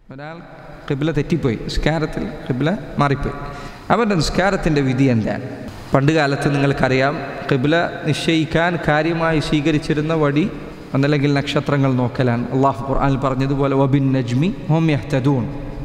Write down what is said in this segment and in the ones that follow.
ഒരാൾ കിബില തെറ്റിപ്പോയി നിസ്കാരത്തിൽ കിബില മാറിപ്പോയി അവൻ്റെ നിസ്കാരത്തിൻ്റെ വിധി എന്താണ് പണ്ട് കാലത്ത് നിങ്ങൾക്കറിയാം കിബില നിശ്ചയിക്കാൻ കാര്യമായി സ്വീകരിച്ചിരുന്ന വഴി ഒന്നല്ലെങ്കിൽ നക്ഷത്രങ്ങൾ നോക്കലാണ് അള്ളാഹു ഖുർആനിൽ പറഞ്ഞതുപോലെ വബിൻ നജ്മി ഹോം യഹ്തദൂൺ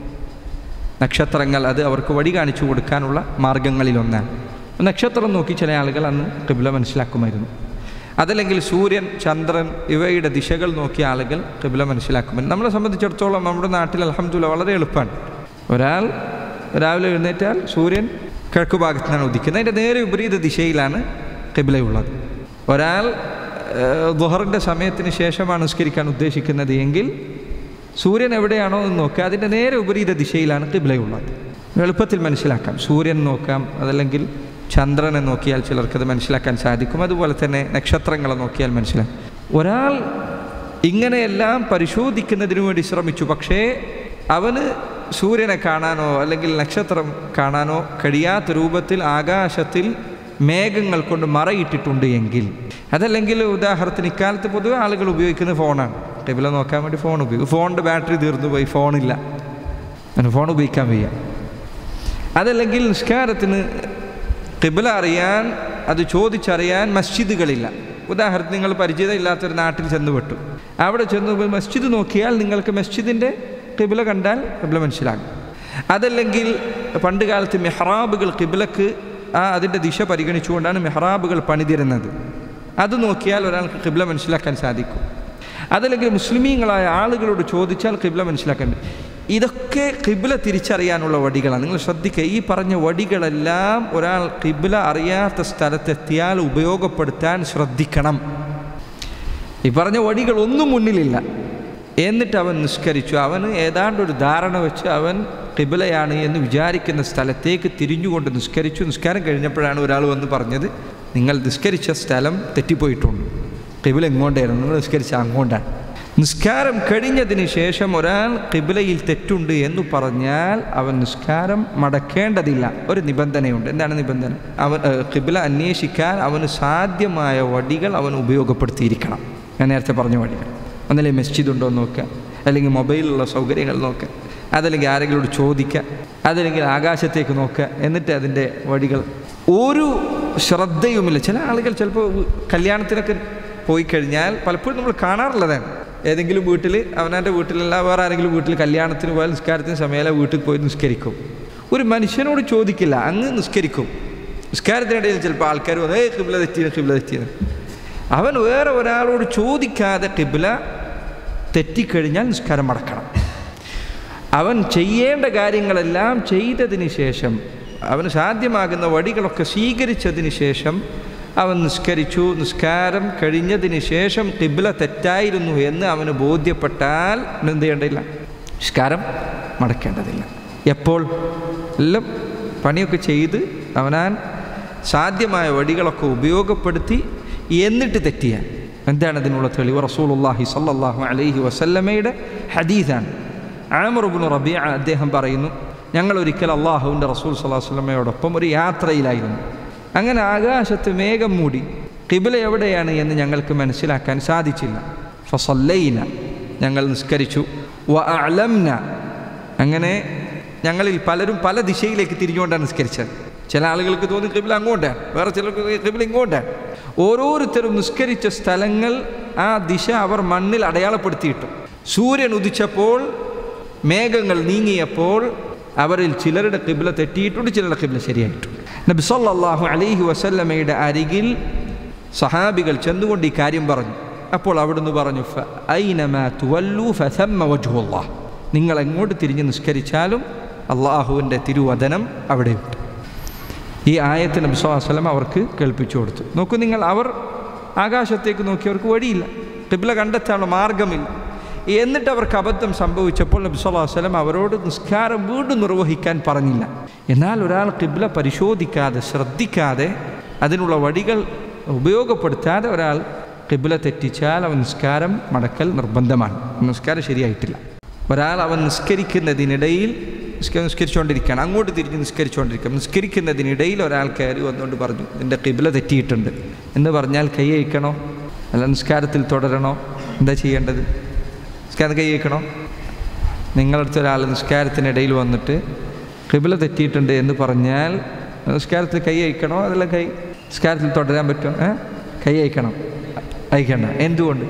നക്ഷത്രങ്ങൾ അത് അവർക്ക് വഴി കാണിച്ചു കൊടുക്കാനുള്ള മാർഗങ്ങളിലൊന്നാണ് നക്ഷത്രം നോക്കി ചില ആളുകൾ അന്ന് കിബില മനസ്സിലാക്കുമായിരുന്നു അതല്ലെങ്കിൽ സൂര്യൻ ചന്ദ്രൻ ഇവയുടെ ദിശകൾ നോക്കിയ ആളുകൾ കിബില മനസ്സിലാക്കുമായിരുന്നു നമ്മളെ സംബന്ധിച്ചിടത്തോളം നമ്മുടെ നാട്ടിൽ അലഹമ്മദില്ല വളരെ എളുപ്പമാണ് ഒരാൾ രാവിലെ എഴുന്നേറ്റാൽ സൂര്യൻ കിഴക്ക് ഭാഗത്ത് നിന്നാണ് ഉദിക്കുന്നത് അതിൻ്റെ നേരെ വിപരീത ദിശയിലാണ് കിബിലയുള്ളത് ഒരാൾ ദുഹറിൻ്റെ സമയത്തിന് ശേഷമാണ് നിസ്കരിക്കാൻ ഉദ്ദേശിക്കുന്നത് എങ്കിൽ സൂര്യൻ എവിടെയാണോ എന്ന് നോക്കുക അതിൻ്റെ നേരെ വിപരീത ദിശയിലാണ് കിബിലയുള്ളത് എളുപ്പത്തിൽ മനസ്സിലാക്കാം സൂര്യൻ നോക്കാം അതല്ലെങ്കിൽ ചന്ദ്രനെ നോക്കിയാൽ ചിലർക്കത് മനസ്സിലാക്കാൻ സാധിക്കും അതുപോലെ തന്നെ നക്ഷത്രങ്ങളെ നോക്കിയാൽ മനസ്സിലാക്കും ഒരാൾ ഇങ്ങനെയെല്ലാം പരിശോധിക്കുന്നതിന് വേണ്ടി ശ്രമിച്ചു പക്ഷേ അവന് സൂര്യനെ കാണാനോ അല്ലെങ്കിൽ നക്ഷത്രം കാണാനോ കഴിയാത്ത രൂപത്തിൽ ആകാശത്തിൽ മേഘങ്ങൾ കൊണ്ട് മറയിട്ടിട്ടുണ്ട് എങ്കിൽ അതല്ലെങ്കിൽ ഉദാഹരണത്തിന് ഇക്കാലത്ത് പൊതുവെ ആളുകൾ ഉപയോഗിക്കുന്ന ഫോണാണ് ടേബിള നോക്കാൻ വേണ്ടി ഫോൺ ഉപയോഗിക്കും ഫോണിൻ്റെ ബാറ്ററി തീർന്നു പോയി ഫോണില്ല അതിന് ഫോൺ ഉപയോഗിക്കാൻ വയ്യ അതല്ലെങ്കിൽ നിസ്കാരത്തിന് കിബില അറിയാൻ അത് ചോദിച്ചറിയാൻ മസ്ജിദുകളില്ല ഉദാഹരണത്തിന് നിങ്ങൾ പരിചയമില്ലാത്തൊരു നാട്ടിൽ ചെന്ന് പെട്ടു അവിടെ ചെന്ന് മസ്ജിദ് നോക്കിയാൽ നിങ്ങൾക്ക് മസ്ജിദിൻ്റെ കിബില കണ്ടാൽ കിബില മനസ്സിലാകും അതല്ലെങ്കിൽ പണ്ട് കാലത്ത് മെഹ്റാബുകൾ കിബിലക്ക് ആ അതിൻ്റെ ദിശ പരിഗണിച്ചുകൊണ്ടാണ് മെഹ്റാബുകൾ പണിതിരുന്നത് അത് നോക്കിയാൽ ഒരാൾക്ക് കിബില മനസ്സിലാക്കാൻ സാധിക്കും അതല്ലെങ്കിൽ മുസ്ലിമീങ്ങളായ ആളുകളോട് ചോദിച്ചാൽ കിബില മനസ്സിലാക്കാൻ ഇതൊക്കെ കിബില തിരിച്ചറിയാനുള്ള വടികളാണ് നിങ്ങൾ ശ്രദ്ധിക്കുക ഈ പറഞ്ഞ വടികളെല്ലാം ഒരാൾ കിബില അറിയാത്ത സ്ഥലത്തെത്തിയാൽ ഉപയോഗപ്പെടുത്താൻ ശ്രദ്ധിക്കണം ഈ പറഞ്ഞ വടികളൊന്നും മുന്നിലില്ല എന്നിട്ട് അവൻ നിസ്കരിച്ചു അവന് ഏതാണ്ട് ഒരു ധാരണ വെച്ച് അവൻ കിബിലയാണ് എന്ന് വിചാരിക്കുന്ന സ്ഥലത്തേക്ക് തിരിഞ്ഞുകൊണ്ട് നിസ്കരിച്ചു നിസ്കാരം കഴിഞ്ഞപ്പോഴാണ് ഒരാൾ വന്ന് പറഞ്ഞത് നിങ്ങൾ നിസ്കരിച്ച സ്ഥലം തെറ്റിപ്പോയിട്ടുണ്ട് കിബില എങ്ങോട്ടായിരുന്നു നിങ്ങൾ നിസ്കരിച്ച അങ്ങോട്ടാണ് നിസ്കാരം കഴിഞ്ഞതിന് ശേഷം ഒരാൾ കിബിലയിൽ തെറ്റുണ്ട് എന്ന് പറഞ്ഞാൽ അവൻ നിസ്കാരം മടക്കേണ്ടതില്ല ഒരു നിബന്ധനയുണ്ട് എന്താണ് നിബന്ധന അവൻ കിബില അന്വേഷിക്കാൻ അവന് സാധ്യമായ വടികൾ അവൻ ഉപയോഗപ്പെടുത്തിയിരിക്കണം ഞാൻ നേരത്തെ പറഞ്ഞ വടികൾ ഒന്നല്ലെങ്കിൽ മസ്ജിദ് ഉണ്ടോ എന്ന് നോക്കുക അല്ലെങ്കിൽ മൊബൈലിലുള്ള സൗകര്യങ്ങൾ നോക്കുക അതല്ലെങ്കിൽ ആരെങ്കിലോട് ചോദിക്കുക അതല്ലെങ്കിൽ ആകാശത്തേക്ക് നോക്കുക എന്നിട്ട് അതിൻ്റെ വടികൾ ഒരു ശ്രദ്ധയുമില്ല ചില ആളുകൾ ചിലപ്പോൾ കല്യാണത്തിനൊക്കെ പോയി കഴിഞ്ഞാൽ പലപ്പോഴും നമ്മൾ കാണാറുള്ളതാണ് ഏതെങ്കിലും വീട്ടിൽ അവനവൻ്റെ വീട്ടിലല്ല വേറെ ആരെങ്കിലും വീട്ടിൽ കല്യാണത്തിന് പോയാൽ നിസ്കാരത്തിന് സമയമല്ല വീട്ടിൽ പോയി നിസ്കരിക്കും ഒരു മനുഷ്യനോട് ചോദിക്കില്ല അങ്ങ് നിസ്കരിക്കും നിസ്കാരത്തിനിടയിൽ ചിലപ്പോൾ ആൾക്കാർ വന്ന് ഏ കിബില തെറ്റിയത് കിബില തെറ്റിയത് അവൻ വേറെ ഒരാളോട് ചോദിക്കാതെ കിബില തെറ്റിക്കഴിഞ്ഞാൽ നിസ്കാരം മടക്കണം അവൻ ചെയ്യേണ്ട കാര്യങ്ങളെല്ലാം ചെയ്തതിന് ശേഷം അവന് സാധ്യമാകുന്ന വടികളൊക്കെ സ്വീകരിച്ചതിന് ശേഷം അവൻ നിസ്കരിച്ചു നിസ്കാരം കഴിഞ്ഞതിന് ശേഷം കിബില തെറ്റായിരുന്നു എന്ന് അവന് ബോധ്യപ്പെട്ടാൽ എന്ത് ചെയ്യേണ്ടതില്ല നിസ്കാരം മടക്കേണ്ടതില്ല എപ്പോൾ എല്ലാം പണിയൊക്കെ ചെയ്ത് അവനാൻ സാധ്യമായ വടികളൊക്കെ ഉപയോഗപ്പെടുത്തി എന്നിട്ട് തെറ്റിയാൽ എന്താണ് അതിനുള്ള തെളിവ് റസൂലുള്ളാഹി സല്ലല്ലാഹു അലൈഹി വസല്ലമയുടെ ഹദീസാണ് ആമറുബിന് റബിയ അദ്ദേഹം പറയുന്നു ഞങ്ങൾ ഒരിക്കൽ അള്ളാഹുവിൻ്റെ റസൂൽ സല്ലാഹു വല്ലമയോടൊപ്പം ഒരു യാത്രയിലായിരുന്നു അങ്ങനെ ആകാശത്ത് മേഘം മൂടി കിബില എവിടെയാണ് എന്ന് ഞങ്ങൾക്ക് മനസ്സിലാക്കാൻ സാധിച്ചില്ല ഫസല്ലൈന ഞങ്ങൾ നിസ്കരിച്ചു വ അലംന അങ്ങനെ ഞങ്ങളിൽ പലരും പല ദിശയിലേക്ക് തിരിഞ്ഞുകൊണ്ടാണ് നിസ്കരിച്ചത് ചില ആളുകൾക്ക് തോന്നി കിബില അങ്ങോട്ടാണ് വേറെ ചിലർക്ക് കിബില ഇങ്ങോട്ടാണ് ഓരോരുത്തരും നിസ്കരിച്ച സ്ഥലങ്ങൾ ആ ദിശ അവർ മണ്ണിൽ അടയാളപ്പെടുത്തിയിട്ടു സൂര്യൻ ഉദിച്ചപ്പോൾ മേഘങ്ങൾ നീങ്ങിയപ്പോൾ അവരിൽ ചിലരുടെ കിബില തെറ്റിയിട്ടുണ്ട് ചിലരുടെ കിബില ശരിയായിട്ടുണ്ട് നബി സല്ലല്ലാഹു അലൈഹി വസല്ലമയുടെ അരികിൽ സഹാബികൾ ചെന്നുകൊണ്ട് ഈ കാര്യം പറഞ്ഞു അപ്പോൾ അവിടുന്ന് പറഞ്ഞു നിങ്ങൾ എങ്ങോട്ട് തിരിഞ്ഞ് നിസ്കരിച്ചാലും അള്ളാഹുവിൻ്റെ തിരുവചനം അവിടെയുണ്ട് ഈ ആയത്ത് നബി സ്വലം അവർക്ക് കേൾപ്പിച്ചു കൊടുത്തു നോക്കൂ നിങ്ങൾ അവർ ആകാശത്തേക്ക് നോക്കിയവർക്ക് വഴിയില്ല കിബില കണ്ടെത്താനുള്ള മാർഗമില്ല എന്നിട്ട് അവർക്ക് അബദ്ധം സംഭവിച്ചപ്പോൾ നബി സ്വല്ലാ വസ്ലം അവരോട് നിസ്കാരം വീണ്ടും നിർവഹിക്കാൻ പറഞ്ഞില്ല എന്നാൽ ഒരാൾ കിബില പരിശോധിക്കാതെ ശ്രദ്ധിക്കാതെ അതിനുള്ള വടികൾ ഉപയോഗപ്പെടുത്താതെ ഒരാൾ കിബില തെറ്റിച്ചാൽ അവൻ നിസ്കാരം മടക്കൽ നിർബന്ധമാണ് നിസ്കാരം ശരിയായിട്ടില്ല ഒരാൾ അവൻ നിസ്കരിക്കുന്നതിനിടയിൽ നിസ്കരിച്ചുകൊണ്ടിരിക്കുകയാണ് അങ്ങോട്ട് തിരിഞ്ഞ് നിസ്കരിച്ചുകൊണ്ടിരിക്കുക നിസ്കരിക്കുന്നതിനിടയിൽ ഒരാൾ കയറി വന്നുകൊണ്ട് പറഞ്ഞു എൻ്റെ കിബില തെറ്റിയിട്ടുണ്ട് എന്ന് പറഞ്ഞാൽ കൈ അയക്കണോ അല്ല നിസ്കാരത്തിൽ തുടരണോ എന്താ ചെയ്യേണ്ടത് നിസ്കാരം കൈ അയക്കണോ നിങ്ങളടുത്ത ഒരാൾ നിസ്കാരത്തിനിടയിൽ വന്നിട്ട് കിബില തെറ്റിയിട്ടുണ്ട് എന്ന് പറഞ്ഞാൽ നിസ്കാരത്തിൽ കൈ അയക്കണോ അതല്ല കൈ നിസ്കാരത്തിൽ തുടരാൻ പറ്റുമോ ഏ കൈ അയക്കണം അയക്കണ്ട എന്തുകൊണ്ട്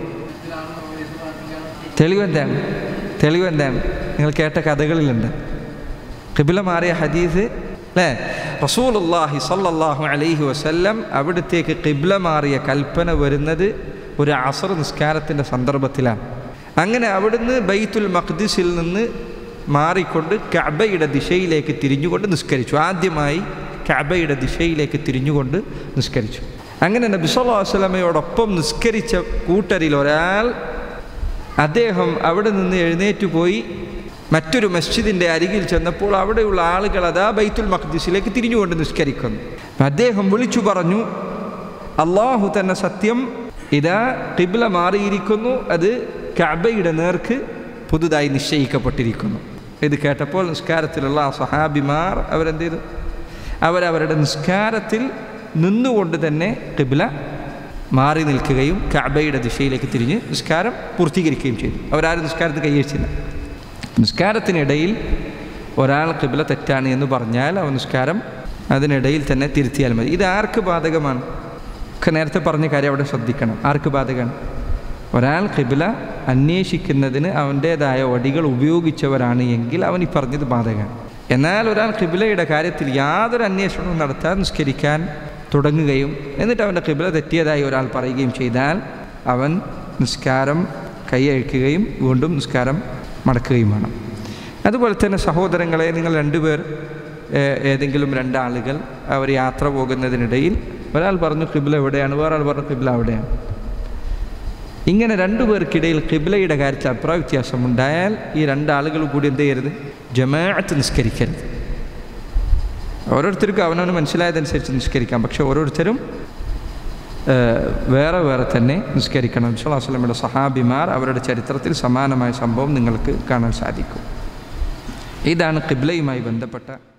തെളിവ് എന്താണ് തെളിവ് എന്താണ് നിങ്ങൾ കേട്ട കഥകളിലുണ്ട് കിബില മാറിയ ഹദീസ് അല്ലേ റസൂലുള്ളാഹി സല്ലല്ലാഹു അലൈഹി വസല്ലം അവിടത്തേക്ക് കിബില മാറിയ കൽപ്പന വരുന്നത് ഒരു അസർ നിസ്കാരത്തിൻ്റെ സന്ദർഭത്തിലാണ് അങ്ങനെ അവിടുന്ന് ബൈത്തുൽ മഖ്ദിസിൽ നിന്ന് മാറിക്കൊണ്ട് കഅബയുടെ ദിശയിലേക്ക് തിരിഞ്ഞുകൊണ്ട് നിസ്കരിച്ചു ആദ്യമായി കഅബയുടെ ദിശയിലേക്ക് തിരിഞ്ഞുകൊണ്ട് നിസ്കരിച്ചു അങ്ങനെ നബി സല്ലല്ലാഹു അലൈഹി വസല്ലമയോടൊപ്പം നിസ്കരിച്ച കൂട്ടരിൽ ഒരാൾ അദ്ദേഹം അവിടെ നിന്ന് എഴുന്നേറ്റ് പോയി മറ്റൊരു മസ്ജിദിൻ്റെ അരികിൽ ചെന്നപ്പോൾ അവിടെയുള്ള ആളുകൾ അതാ ബൈത്തുൽ മഖ്ദിസിലേക്ക് തിരിഞ്ഞുകൊണ്ട് നിസ്കരിക്കുന്നു അപ്പം അദ്ദേഹം വിളിച്ചു പറഞ്ഞു അള്ളാഹു തന്നെ സത്യം ഇതാ കിബില മാറിയിരിക്കുന്നു അത് കഅബയുടെ നേർക്ക് പുതുതായി നിശ്ചയിക്കപ്പെട്ടിരിക്കുന്നു ഇത് കേട്ടപ്പോൾ നിസ്കാരത്തിലുള്ള ആ സഹാബിമാർ അവരെന്ത് ചെയ്തു അവരവരുടെ നിസ്കാരത്തിൽ നിന്നുകൊണ്ട് തന്നെ കിബില മാറി നിൽക്കുകയും കഅബയുടെ ദിശയിലേക്ക് തിരിഞ്ഞ് നിസ്കാരം പൂർത്തീകരിക്കുകയും ചെയ്തു അവരാരും നിസ്കാരത്തിൽ കൈയച്ചില്ല നിസ്കാരത്തിനിടയിൽ ഒരാൾ കിബില തെറ്റാണ് എന്ന് പറഞ്ഞാൽ അവൻ നിസ്കാരം അതിനിടയിൽ തന്നെ തിരുത്തിയാൽ മതി ഇത് ആർക്ക് ബാധകമാണ് ഒക്കെ നേരത്തെ പറഞ്ഞ കാര്യം അവിടെ ശ്രദ്ധിക്കണം ആർക്ക് ബാധകമാണ് ഒരാൾ കിബില അന്വേഷിക്കുന്നതിന് അവൻ്റേതായ വടികൾ ഉപയോഗിച്ചവരാണ് എങ്കിൽ അവൻ ഈ പറഞ്ഞത് ബാധകമാണ് എന്നാൽ ഒരാൾ കിബിലയുടെ കാര്യത്തിൽ യാതൊരു അന്വേഷണവും നടത്താൻ നിസ്കരിക്കാൻ തുടങ്ങുകയും എന്നിട്ട് അവൻ്റെ കിബില തെറ്റിയതായി ഒരാൾ പറയുകയും ചെയ്താൽ അവൻ നിസ്കാരം കൈയഴിക്കുകയും വീണ്ടും നിസ്കാരം മടക്കുകയും വേണം അതുപോലെ തന്നെ സഹോദരങ്ങളെ നിങ്ങൾ രണ്ടുപേർ ഏ- ഏതെങ്കിലും രണ്ടാളുകൾ അവർ യാത്ര പോകുന്നതിനിടയിൽ ഒരാൾ പറഞ്ഞു കിബില എവിടെയാണ് വേറൊരാൾ പറഞ്ഞു കിബില അവിടെയാണ് ഇങ്ങനെ രണ്ടു പേർക്കിടയിൽ കിബിലയുടെ കാര്യത്തിൽ അഭിപ്രായ വ്യത്യാസമുണ്ടായാൽ ഈ രണ്ടാളുകൾ കൂടി എന്ത് ചെയ്യരുത് ജമാഅത്ത് നിസ്കരിക്കരുത് ഓരോരുത്തർക്കും അവനവന് മനസ്സിലായതനുസരിച്ച് നിസ്കരിക്കാം പക്ഷെ ഓരോരുത്തരും ഏഹ്, വേറെ വേറെ തന്നെ നിസ്കരിക്കണം സ്വലാസ്ലമയുടെ സഹാബിമാർ അവരുടെ ചരിത്രത്തിൽ സമാനമായ സംഭവം നിങ്ങൾക്ക് കാണാൻ സാധിക്കും ഇതാണ് കിബ്ലയുമായി ബന്ധപ്പെട്ട